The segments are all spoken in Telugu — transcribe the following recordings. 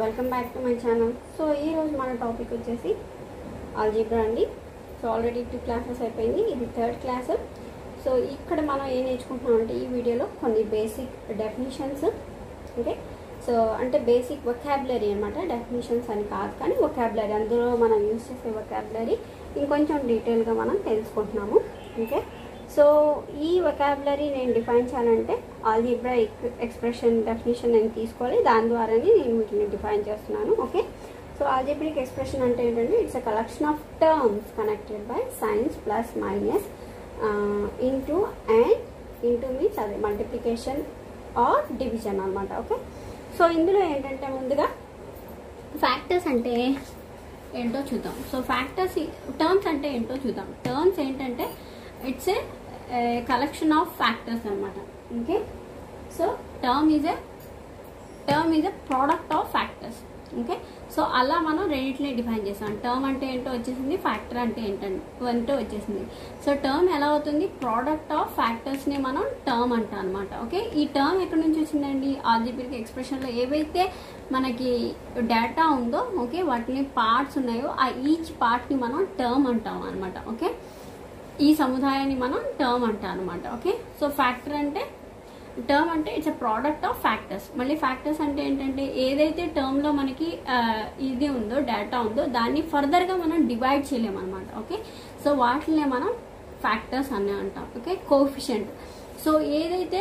Welcome back to my channel so ఈ రోజు మన టాపిక్ వచ్చేసి ఆల్జీబ్రా అండి సో ఆల్రెడీ టూ క్లాసెస్ అయిపోయింది ఇది థర్డ్ క్లాస్ సో ఇక్కడ మనం ఏం నేర్చుకుంటున్నాం అంటే ఈ వీడియోలో కొన్ని బేసిక్ డెఫినేషన్స్ ఓకే సో అంటే బేసిక్ వొకాబులరీ అనమాట డెఫినేషన్స్ అని కాదు కానీ వొకాబులరీ అందులో మనం యూస్ చేసే వొకాబులరీ ఇంకొంచెం డీటెయిల్గా మనం తెలుసుకుంటున్నాము ఓకే సో ఈ వొకాబులరీ నేను డిఫైన్ చేయాలంటే ఆల్జీబ్రా ఎక్స్ప్రెషన్ డెఫినేషన్ నేను తీసుకోవాలి దాని ద్వారానే నేను వీటిని డిఫైన్ చేస్తున్నాను ఓకే సో ఆల్జీబ్రిక్ ఎక్స్ప్రెషన్ అంటే ఏంటంటే it's a collection of terms connected by signs plus minus into and into means అదే మల్టిప్లికేషన్ ఆర్ డివిజన్ అనమాట ఓకే సో ఇందులో ఏంటంటే ముందుగా ఫ్యాక్టర్స్ అంటే ఏంటో చూద్దాం సో ఫ్యాక్టర్స్ టర్మ్స్ అంటే ఏంటో చూద్దాం టర్మ్స్ ఏంటంటే it's a collection of factors అనమాట okay so term is a term is a product of factors okay so అలా మనం రెండింటిని డిఫైన్ చేస్తాం టర్మ్ అంటే ఏంటో వచ్చేసింది ఫ్యాక్టర్ అంటే ఏంటంటే వచ్చేసింది సో టర్మ్ ఎలా అవుతుంది ప్రోడక్ట్ ఆఫ్ ఫ్యాక్టర్స్ని మనం టర్మ్ అంటాం అనమాట ఓకే ఈ టర్మ్ ఎక్కడి నుంచి వచ్చిందండి ఆల్జిబ్రిక్ ఎక్స్ప్రెషన్లో ఏవైతే మనకి డేటా ఉందో ఓకే వాటిని పార్ట్స్ ఉన్నాయో ఆ ఈచ్ పార్ట్ని మనం టర్మ్ అంటాం అనమాట ఓకే ఈ సముదాయాన్ని మనం టర్మ్ అంటాం అనమాట ఓకే సో ఫ్యాక్టర్ అంటే టర్మ్ అంటే it's a product of factors మళ్ళీ ఫ్యాక్టర్స్ అంటే ఏంటంటే ఏదైతే టర్మ్లో మనకి ఇది ఉందో డేటా ఉందో దాన్ని ఫర్దర్గా మనం డివైడ్ చేయలేము అనమాట ఓకే సో వాటినే మనం ఫ్యాక్టర్స్ అనే అంటాం ఓకే కోఫిషియంట్ సో ఏదైతే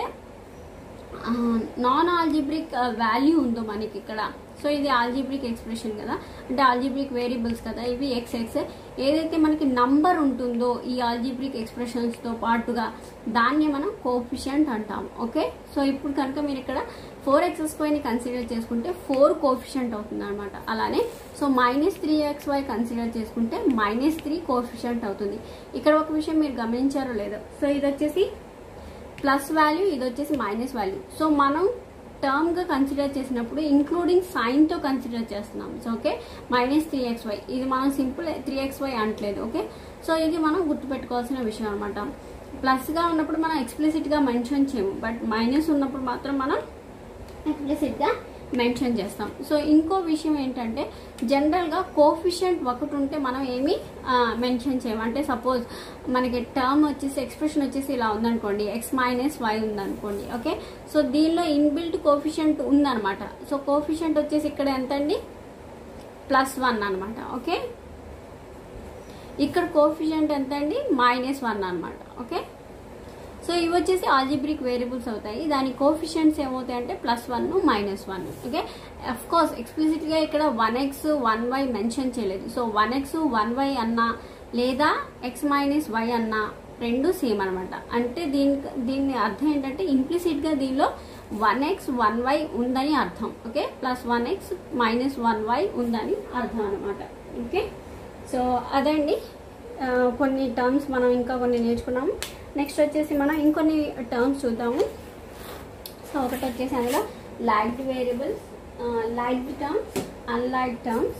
నాన్ ఆల్జిబ్రిక్ వాల్యూ ఉందో మనకి ఇక్కడ సో ఇది ఆల్జిబ్రిక్ ఎక్స్ప్రెషన్ కదా అంటే ఆల్జిబ్రిక్ వేరియబుల్స్ కదా ఇవి ఎక్స్ ఎక్స్ ఏదైతే మనకి నంబర్ ఉంటుందో ఈ ఆల్జిబ్రిక్ ఎక్స్ప్రెషన్స్తో పాటుగా దాన్ని మనం కోఫిషియంట్ అంటాం ఓకే సో ఇప్పుడు కనుక మీరు ఇక్కడ ఫోర్ ఎక్స్ స్క్వైర్ని కన్సిడర్ చేసుకుంటే ఫోర్ కోఫిషియంట్ అవుతుంది అనమాట అలానే so minus three x y consider చేసుకుంటే మైనస్ త్రీ కోఫిషియంట్ అవుతుంది ఇక్కడ ఒక విషయం మీరు గమనించారో లేదో సో ఇది వచ్చేసి ప్లస్ వాల్యూ ఇది వచ్చేసి మైనస్ వాల్యూ సో మనం టర్మ్గా కన్సిడర్ చేసినప్పుడు ఇంక్లూడింగ్ సైన్తో కన్సిడర్ చేస్తున్నాం so okay minus three x y ఇది మనం సింపుల్ త్రీ ఎక్స్ వై అనట్లేదు ఓకే సో ఇది మనం గుర్తుపెట్టుకోవాల్సిన విషయం అనమాట ప్లస్గా ఉన్నప్పుడు మనం ఎక్స్ప్లిసిట్గా మెన్షన్ చేయము బట్ మైనస్ ఉన్నప్పుడు మాత్రం మనం ఎక్స్ప్లిసిట్గా మెన్షన్ చేస్తాం సో ఇంకో విషయం ఏంటంటే జనరల్గా కోఫిషియంట్ ఒకటి ఉంటే మనం ఏమి మెన్షన్ చేయము అంటే సపోజ్ మనకి టర్మ్ వచ్చేసి ఎక్స్ప్రెషన్ వచ్చేసి ఇలా ఉందనుకోండి ఎక్స్ మైనస్ వై ఉందనుకోండి ఓకే సో దీనిలో ఇన్బిల్ట్ కోఫిషియంట్ ఉందన్నమాట సో కోఫిషియంట్ వచ్చేసి ఇక్కడ ఎంత అండి ప్లస్ వన్ అనమాట ఓకే ఇక్కడ కోఫిషియంట్ ఎంత అండి మైనస్ వన్ అనమాట ఓకే సో ఇవి వచ్చేసి ఆల్జిబ్రిక్ వేరియబుల్స్ అవుతాయి దాని కోఫిషియంట్స్ ఏమవుతాయి అంటే plus one minus one okay of course ఎక్స్ప్లిసిట్గా ఇక్కడ one x one y mention చేయలేదు so one x one y అన్నా లేదా ఎక్స్ మైనస్ వై అన్నా రెండు సేమ్ అనమాట అంటే దీని దీని అర్థం ఏంటంటే ఇంప్లిసిట్గా దీనిలో వన్ ఎక్స్ వన్ వై ఉందని అర్థం okay plus one x minus one y ఉందని అర్థం అనమాట ఓకే సో అదండి కొన్ని టర్మ్స్ మనం ఇంకా కొన్ని నేర్చుకున్నాము నెక్స్ట్ వచ్చేసి మనం ఇంకొన్ని టర్మ్స్ చూద్దాము సో ఒకటి వచ్చేసి అందులో liked variables liked terms unlike terms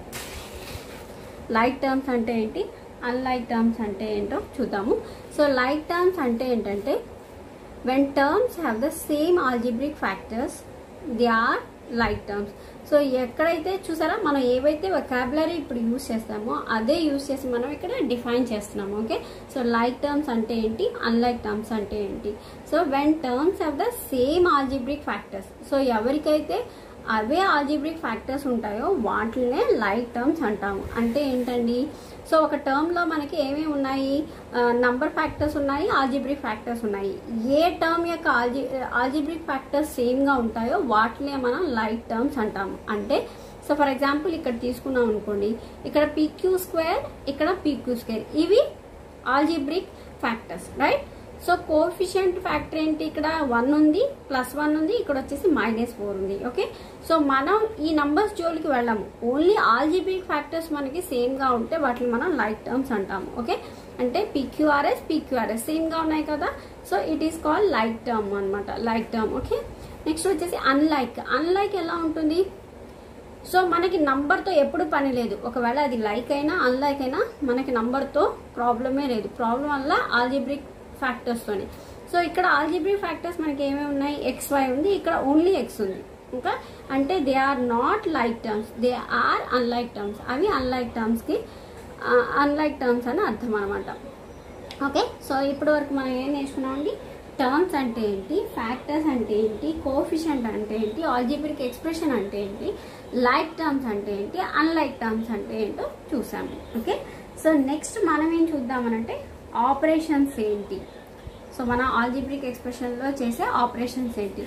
like terms అంటే ఏంటి అన్లైక్ టర్మ్స్ అంటే ఏంటో చూద్దాము సో లైక్ టర్మ్స్ అంటే ఏంటంటే when terms have the same algebraic factors they are like terms so ఎక్కడైతే చూసారా మనం ఏవైతే వొకాబులరీ ఇప్పుడు యూస్ చేస్తామో అదే యూస్ చేసి మనం ఇక్కడ డిఫైన్ చేస్తున్నాము ఓకే సో లైక్ టర్మ్స్ అంటే ఏంటి అన్లైక్ టర్మ్స్ అంటే ఏంటి so when terms have the same algebraic factors so ఎవరికైతే అవే ఆల్జిబ్రిక్ ఫ్యాక్టర్స్ ఉంటాయో వాటినే లైక్ టర్మ్స్ అంటాము అంటే ఏంటండి సో ఒక టర్మ్లో మనకి ఏమేమి ఉన్నాయి నంబర్ ఫ్యాక్టర్స్ ఉన్నాయి ఆల్జిబ్రిక్ ఫ్యాక్టర్స్ ఉన్నాయి ఏ టర్మ్ యొక్క ఆల్జి ఆల్జిబ్రిక్ ఫ్యాక్టర్స్ సేమ్గా ఉంటాయో వాటినే మనం లైక్ టర్మ్స్ అంటాము అంటే సో ఫర్ ఎగ్జాంపుల్ ఇక్కడ తీసుకున్నాం అనుకోండి ఇక్కడ పీక్యూ స్క్వేర్ ఇక్కడ పీక్యూ స్క్వేర్ ఇవి algebraic factors right so coefficient factor ఏంటి ఇక్కడ వన్ ఉంది ప్లస్ వన్ ఉంది ఇక్కడ వచ్చేసి మైనస్ ఫోర్ ఉంది ఓకే సో మనం ఈ నంబర్స్ జోలికి వెళ్ళాము ఓన్లీ ఆల్జిబ్రిక్ ఫ్యాక్టర్స్ మనకి సేమ్గా ఉంటే వాటిని మనం లైక్ టర్మ్స్ అంటాము ఓకే అంటే పీక్యూఆర్ఎస్ పీక్యూఆర్ఎస్ సేమ్గా ఉన్నాయి కదా so it is call like term అనమాట లైక్ టర్మ్ ఓకే నెక్స్ట్ వచ్చేసి అన్లైక్ అన్లైక్ ఎలా ఉంటుంది సో మనకి నంబర్తో ఎప్పుడు పని లేదు ఒకవేళ అది లైక్ అయినా అన్లైక్ అయినా మనకి నంబర్తో ప్రాబ్లమే లేదు ప్రాబ్లం వల్ల ఆల్జిబ్రిక్ ఫ్యాక్టర్స్తోని సో ఇక్కడ ఆల్జిబ్రిక్ ఫ్యాక్టర్స్ మనకి ఏమేమి ఉన్నాయి ఎక్స్ వై ఉంది ఇక్కడ ఓన్లీ ఎక్స్ ఉంది ఇంకా అంటే they are not like terms they are unlike terms అవి అన్లైక్ టర్మ్స్కి అన్లైక్ టర్మ్స్ అని అర్థం అనమాట ఓకే సో ఇప్పటి వరకు మనం ఏం నేర్చుకున్నామండి టర్మ్స్ అంటే ఏంటి ఫ్యాక్టర్స్ అంటే ఏంటి కోఫిషియంట్ అంటే ఏంటి ఆల్జిబ్రిక్ ఎక్స్ప్రెషన్ అంటే ఏంటి లైక్ టర్మ్స్ అంటే ఏంటి అన్లైక్ టర్మ్స్ అంటే ఏంటో చూసాము ఓకే సో నెక్స్ట్ మనం ఏం చూద్దామనంటే ఆపరేషన్స్ ఏంటి సో మన ఆల్జిబ్రిక్ ఎక్స్ప్రెషన్లో చేసే ఆపరేషన్స్ ఏంటి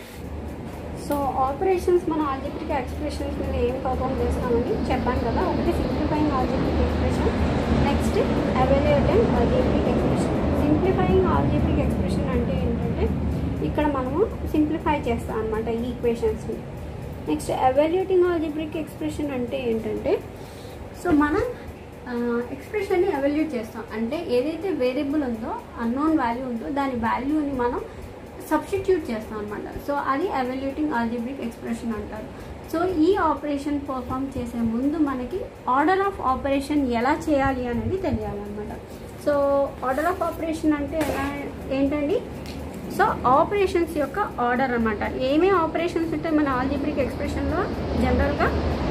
సో ఆపరేషన్స్ మన ఆల్జిబ్రిక్ ఎక్స్ప్రెషన్స్ మీద ఏం పర్ఫామ్ చేస్తామని చెప్పాను కదా ఒకటి simplifying algebraic expression next evaluating algebraic expression simplifying algebraic expression అంటే ఏంటంటే ఇక్కడ మనము సింప్లిఫై చేస్తాం అనమాట ఈ ఈక్వేషన్స్ని నెక్స్ట్ ఎవాల్యుయేటింగ్ ఆల్జిబ్రిక్ ఎక్స్ప్రెషన్ అంటే ఏంటంటే సో మనం ఎక్స్ప్రెషన్ని ఎవాల్యూట్ చేస్తాం అంటే ఏదైతే వేరియబుల్ ఉందో అన్నోన్ వాల్యూ ఉందో దాని వాల్యూని మనం సబ్స్టిట్యూట్ చేస్తాం అనమాట సో అది ఎవాల్యూటింగ్ ఆల్జిబ్రిక్ ఎక్స్ప్రెషన్ అంటారు సో ఈ ఆపరేషన్ పర్ఫామ్ చేసే ముందు మనకి ఆర్డర్ ఆఫ్ ఆపరేషన్ ఎలా చేయాలి అనేది తెలియాలన్నమాట సో ఆర్డర్ ఆఫ్ ఆపరేషన్ అంటే ఎలా ఏంటండి సో ఆపరేషన్స్ యొక్క ఆర్డర్ అనమాట ఏమేమి ఆపరేషన్స్ ఉంటాయి మన ఆల్జిబ్రిక్ ఎక్స్ప్రెషన్లో జనరల్గా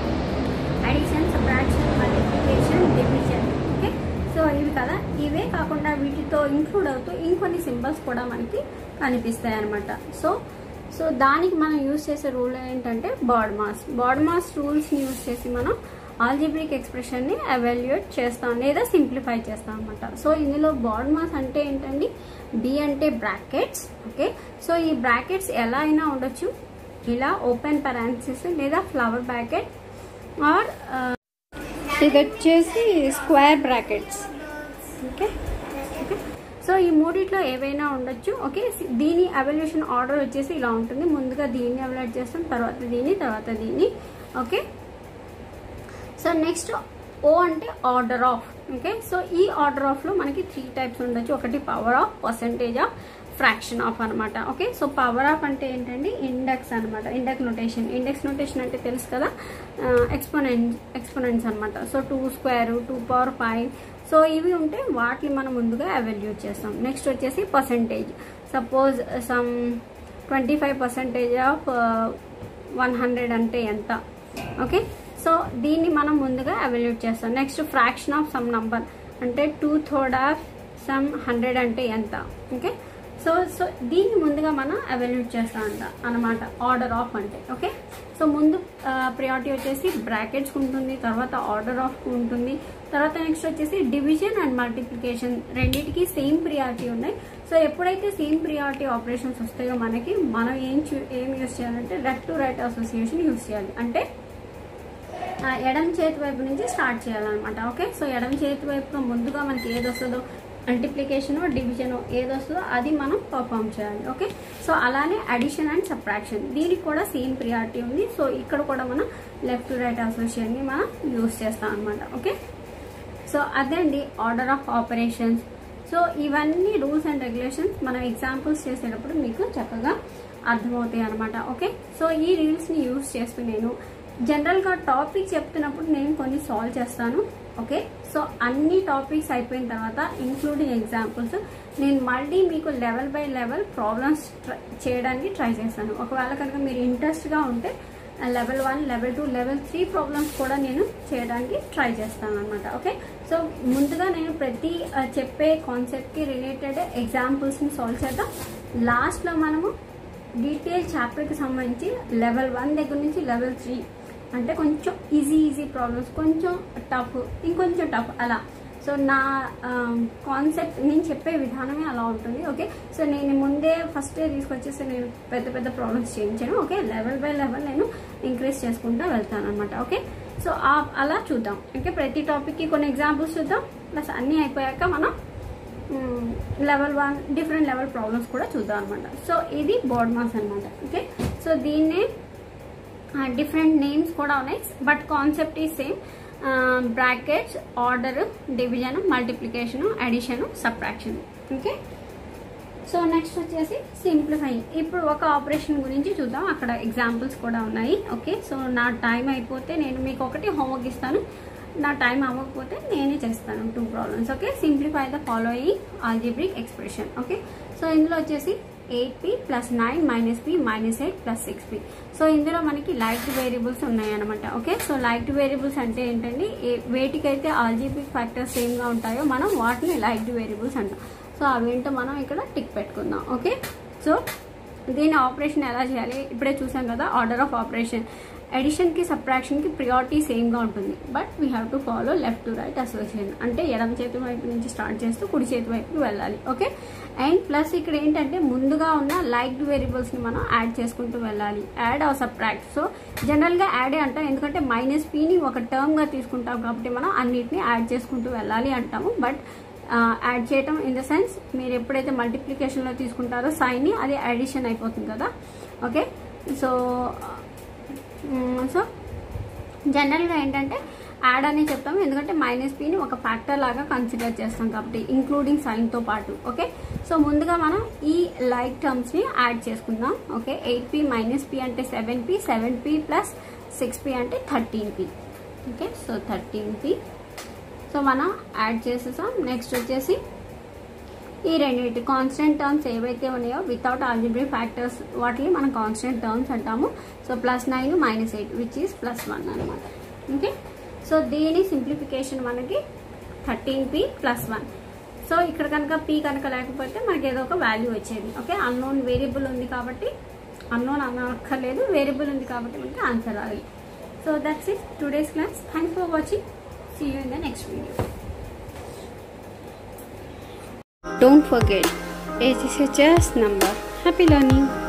addition subtraction multiplication division okay so ఇవి కదా ఇవే కాకుండా వీటితో ఇంక్లూడ్ అవుతూ ఇంకొన్ని సింబల్స్ కూడా మనకి కనిపిస్తాయి అనమాట సో సో దానికి మనం యూజ్ చేసే రూల్ ఏంటంటే బాడ్ మాస్ బాడ్ మాస్ రూల్స్ని యూజ్ చేసి మనం ఆల్జిబ్రిక్ ఎక్స్ప్రెషన్ని ఎవాల్యుయేట్ చేస్తాం లేదా సింప్లిఫై చేస్తాం అనమాట సో ఇందులో బాడ్ మాస్ అంటే ఏంటండి బి అంటే బ్రాకెట్స్ ఓకే సో ఈ బ్రాకెట్స్ ఎలా అయినా ఉండొచ్చు ఇలా ఓపెన్ పరాన్సిస్ లేదా ఫ్లవర్ బ్రాకెట్ ఆర్ ఇది వచ్చేసి square brackets okay okay so ఈ మూడిట్లో ఏవైనా ఉండొచ్చు ఓకే దీని అవల్యూషన్ ఆర్డర్ వచ్చేసి ఇలా ఉంటుంది ముందుగా దీన్ని అవల్యూట్ చేస్తాం తర్వాత దీన్ని తర్వాత దీన్ని ఓకే సో నెక్స్ట్ ఓ అంటే ఆర్డర్ ఆఫ్ ఓకే సో ఈ ఆర్డర్ ఆఫ్లో మనకి త్రీ టైప్స్ ఉండొచ్చు ఒకటి power of percentage of fraction of అనమాట ఓకే సో పవర్ ఆఫ్ అంటే ఏంటండి ఇండెక్స్ అనమాట ఇండెక్స్ నొటేషన్ ఇండెక్స్ నొటేషన్ అంటే తెలుసు కదా ఎక్స్పోనెంట్ ఎక్స్పోనెంట్స్ అనమాట so two square two power five so ఇవి ఉంటే వాటిని మనం ముందుగా అవెల్యూట్ చేస్తాం నెక్స్ట్ వచ్చేసి percentage suppose some twenty five percentage of one hundred అంటే ఎంత ఓకే సో దీన్ని మనం ముందుగా అవెల్యూట్ చేస్తాం next fraction of some number అంటే two third of some hundred అంటే ఎంత ఓకే సో సో దీన్ని ముందుగా మనం అవెల్యూట్ చేస్తాం అంట అనమాట ఆర్డర్ ఆఫ్ అంటే ఓకే సో ముందు ప్రియారిటీ వచ్చేసి బ్రాకెట్స్ ఉంటుంది తర్వాత ఆర్డర్ ఆఫ్ ఉంటుంది తర్వాత నెక్స్ట్ వచ్చేసి డివిజన్ అండ్ మల్టిప్లికేషన్ రెండింటికి సేమ్ ప్రియారిటీ ఉన్నాయి సో ఎప్పుడైతే సేమ్ ప్రియారిటీ ఆపరేషన్స్ వస్తాయో మనకి మనం ఏం చూ- ఏం యూస్ చేయాలంటే left to right association use చేయాలి అంటే ఆ, ఎడమ చేతి వైపు నుంచి స్టార్ట్ చేయాలన్నమాట ఓకే సో ఎడమ చేతి వైపులో ముందుగా మనకి ఏది వస్తుందో మల్టిప్లికేషన్ డివిజన్ ఏది వస్తుందో అది మనం పర్ఫామ్ చేయాలి ఓకే సో అలానే అడిషన్ అండ్ సబ్ట్రాక్షన్ దీనికి కూడా సేమ్ ప్రియారిటీ ఉంది సో ఇక్కడ కూడా మనం లెఫ్ట్ టు రైట్ అసోసియేషన్ని మనం యూస్ చేస్తాం అనమాట ఓకే సో అదే అండి ఆర్డర్ ఆఫ్ ఆపరేషన్స్ సో ఇవన్నీ రూల్స్ అండ్ రెగ్యులేషన్స్ మనం ఎగ్జాంపుల్స్ చేసేటప్పుడు మీకు చక్కగా అర్థమవుతాయి అనమాట ఓకే సో ఈ రూల్స్ని యూస్ చేస్తూ నేను జనరల్గా టాపిక్ చెప్తున్నప్పుడు నేను కొన్ని సాల్వ్ చేస్తాను ఓకే సో అన్ని టాపిక్స్ అయిపోయిన తర్వాత ఇంక్లూడింగ్ ఎగ్జాంపుల్స్ నేను మళ్ళీ మీకు లెవెల్ బై లెవెల్ ప్రాబ్లమ్స్ చేయడానికి ట్రై చేస్తాను ఒకవేళ కనుక మీరు ఇంట్రెస్ట్గా ఉంటే level one level two level three problems కూడా నేను చేయడానికి ట్రై చేస్తాను అనమాట ఓకే సో ముందుగా నేను ప్రతి ఆ, చెప్పే కాన్సెప్ట్కి రిలేటెడ్ ఎగ్జాంపుల్స్ని సాల్వ్ చేద్దాం లాస్ట్లో మనము డీటెయిల్ చాప్టర్కి సంబంధించి లెవెల్ వన్ దగ్గర నుంచి లెవెల్ త్రీ అంటే కొంచెం ఈజీ ఈజీ ప్రాబ్లమ్స్ కొంచెం టఫ్ ఇంకొంచెం టఫ్ అలా సో నా కాన్సెప్ట్ నేను చెప్పే విధానమే అలా ఉంటుంది ఓకే సో నేను ముందే ఫస్ట్ తీసుకొచ్చేసి నేను పెద్ద పెద్ద ప్రాబ్లమ్స్ చేయించాను ఓకే లెవెల్ బై లెవెల్ నేను ఇంక్రీజ్ చేసుకుంటూ వెళ్తాను అనమాట ఓకే సో ఆ- అలా చూద్దాం ఓకే ప్రతి టాపిక్కి కొన్ని ఎగ్జాంపుల్స్ చూద్దాం ప్లస్ అన్నీ అయిపోయాక మనం level one different level problems కూడా చూద్దాం అనమాట సో ఇది బోర్డ్ మాస్ అనమాట ఓకే సో దీన్నే డిఫరెంట్ నేమ్స్ కూడా ఉన్నాయి బట్ కాన్సెప్ట్ ఈ same brackets order division multiplication addition subtraction okay so next వచ్చేసి సింప్లిఫైయింగ్ ఇప్పుడు ఒక ఆపరేషన్ గురించి చూద్దాం అక్కడ ఎగ్జాంపుల్స్ కూడా ఉన్నాయి ఓకే సో నా టైం అయిపోతే నేను మీకు ఒకటి హోంవర్క్ ఇస్తాను నా టైం అవ్వకపోతే నేనే చేస్తాను two problems okay simplify the following algebraic expression okay so ఇందులో వచ్చేసి eight p plus nine minus p minus eight plus six p so ఇందులో మనకి లైట్ వేరియబుల్స్ ఉన్నాయన్నమాట ఓకే సో లైట్ వేరియబుల్స్ అంటే ఏంటండి ఏ- వేటికైతే ఆల్జీబ్రిక్ ఫ్యాక్టర్స్ సేమ్గా ఉంటాయో మనం వాటిని లైట్ వేరియబుల్స్ అంటాం సో అవేంటో మనం ఇక్కడ టిక్ పెట్టుకుందాం ఓకే సో దీని ఆపరేషన్ ఎలా చేయాలి ఇప్పుడే చూసాం కదా ఆర్డర్ ఆఫ్ ఆపరేషన్ ఎడిషన్కి సబ్ట్రాక్షన్కి ప్రియారిటీ సేమ్గా ఉంటుంది but we have to follow left to right association అంటే ఎడమ చేతి వైపు నుంచి స్టార్ట్ చేస్తూ కుడి చేతి వైపుకి వెళ్ళాలి ఓకే అండ్ ప్లస్ ఇక్కడ ఏంటంటే ముందుగా ఉన్న లైక్ వేరియబుల్స్ని మనం యాడ్ చేసుకుంటూ వెళ్ళాలి యాడ్ ఆర్ సబ్ట్రాక్ట్ సో జనరల్గా యాడే అంటాం ఎందుకంటే మైనస్ పీని ఒక టర్మ్గా తీసుకుంటాం కాబట్టి మనం అన్నిటిని యాడ్ చేసుకుంటూ వెళ్ళాలి అంటాము బట్ యాడ్ చేయటం ఇన్ ద సెన్స్ మీరు ఎప్పుడైతే మల్టిప్లికేషన్లో తీసుకుంటారో సైన్ని అది అడిషన్ అయిపోతుంది కదా ఓకే సో సో జనరల్గా ఏంటంటే యాడ్ అని చెప్తాము ఎందుకంటే మైనస్ పీని ఒక ఫ్యాక్టర్ లాగా కన్సిడర్ చేస్తాం కాబట్టి ఇంక్లూడింగ్ సైన్తో పాటు ఓకే సో ముందుగా మనం ఈ లైక్ టర్మ్స్ని యాడ్ చేసుకుందాం okay eight p minus p అంటే seven p seven p plus six p అంటే thirteen p okay so thirteen p so మనం యాడ్ చేసేసాం నెక్స్ట్ వచ్చేసి ఈ రెండింటి కాన్స్టెంట్ టర్మ్స్ ఏవైతే ఉన్నాయో వితౌట్ ఆల్జిబ్రిక్ ఫ్యాక్టర్స్ వాటిని మనం కాన్స్టెంట్ టర్మ్స్ అంటాము so plus nine minus eight which is plus one అనమాట ఓకే సో దీని సింప్లిఫికేషన్ మనకి thirteen p plus one so ఇక్కడ కనుక పీ కనుక లేకపోతే మనకి ఏదో ఒక వాల్యూ వచ్చేది ఓకే అన్నోన్ వేరియబుల్ ఉంది కాబట్టి అన్నోన్ అనక్కర్లేదు వేరియబుల్ ఉంది కాబట్టి మనకి ఆన్సర్ రావాలి so that's it today's class thanks for watching see you in the next video Don't forget, age is a just number. Happy learning!